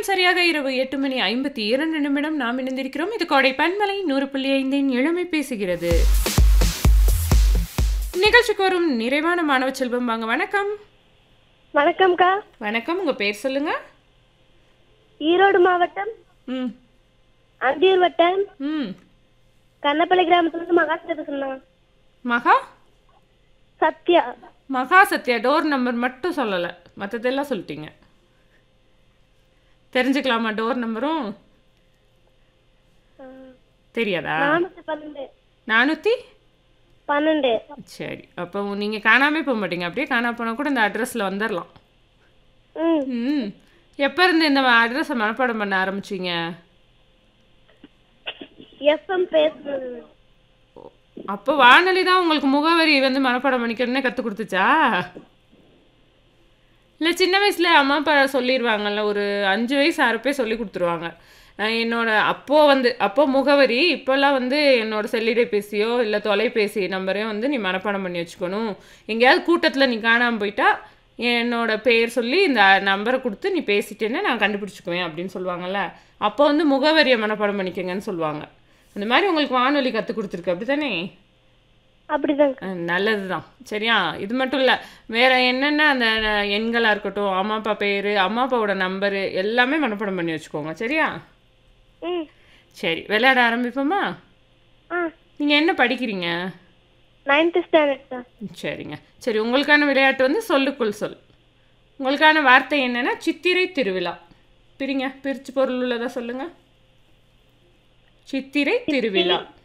சரியாக இரவு எட்டு மணி ஐம்பத்தி இரண்டு நிமிடம் நாம் இணைந்திருக்கிறோம் இது கோடை பன்மலை நூறு புள்ளி ஐந்தின் இளமை பேசுகிறது நிகழ்ச்சிக்கு வரும் நிறைவான மாணவ செல்வம் வாங்க வணக்கம் வணக்கம்க்கா வணக்கம் உங்க பேர் சொல்லுங்க ஈரோடு மாவட்டம் ம் அந்தியூர் வட்டம் ம் கண்ணப்பள்ளி கிராமத்துல இருந்து மகாசிட்ட சொன்னாங்க மகா சத்யா மகா சத்யா டோர் நம்பர் மட்டும் சொல்லலை மற்றதெல்லாம் சொல்லிட்டீங்க தெரிஞ்சுக்கலாமா டோர் நம்பரும் தெரியாதா நானூத்தி பன்னெண்டு நானூற்றி பன்னெண்டு சரி அப்போ நீங்கள் காணாமே போக மாட்டீங்க அப்படியே காணாம போனால் கூட இந்த அட்ரஸில் வந்துடலாம் ம் ம் எப்போ இருந்து இந்த அட்ரஸை மனப்பாடம் பண்ண ஆரம்பிச்சீங்க எஃப்எம் பேசுனது அப்போ வானொலி தான் உங்களுக்கு முகவரி வந்து மனப்பாடம் பண்ணிக்கணும்னே கற்றுக் கொடுத்துச்சா இல்லை சின்ன வயசில் அம்மா அப்பா சொல்லிடுவாங்கல்ல ஒரு அஞ்சு வயசு ஆறு பேர் சொல்லி கொடுத்துருவாங்க நான் என்னோட அப்போ வந்து அப்போ முகவரி இப்போல்லாம் வந்து என்னோட செல்லிடைபேசியோ இல்லை தொலைபேசி நம்பரையோ வந்து நீ மனப்பாடம் பண்ணி வச்சுக்கணும் எங்கேயாவது கூட்டத்தில் நீ காணாமல் போயிட்டா என்னோட பேர் சொல்லி இந்த நம்பரை கொடுத்து நீ பேசிட்டேன்னா நான் கண்டுபிடிச்சிக்குவேன் அப்படின்னு சொல்லுவாங்கல்ல அப்போ வந்து முகவரியை மனப்பாடம் பண்ணிக்கங்கன்னு சொல்லுவாங்க அந்த மாதிரி உங்களுக்கு வானொலி கற்றுக் கொடுத்துருக்கு அப்படி தானே அப்படிதாங்க நல்லது தான் சரியா இது மட்டும் இல்லை வேற என்னென்ன அந்த எண்களாக இருக்கட்டும் அம்மா அப்பா பேர் அம்மா அப்பாவோட நம்பரு எல்லாமே மனப்பாடம் பண்ணி வச்சுக்கோங்க சரியா ம் சரி விளையாட ஆரம்பிப்போமா ஆ நீங்கள் என்ன படிக்கிறீங்க நைன்த் ஸ்டாண்டர்ட் தான் சரிங்க சரி உங்களுக்கான விளையாட்டு வந்து சொல்லுக்குள் சொல் உங்களுக்கான வார்த்தை என்னன்னா சித்திரை திருவிழா பிரிங்க பிரிச்சு பொருள் உள்ளதா சொல்லுங்க சித்திரை திருவிழா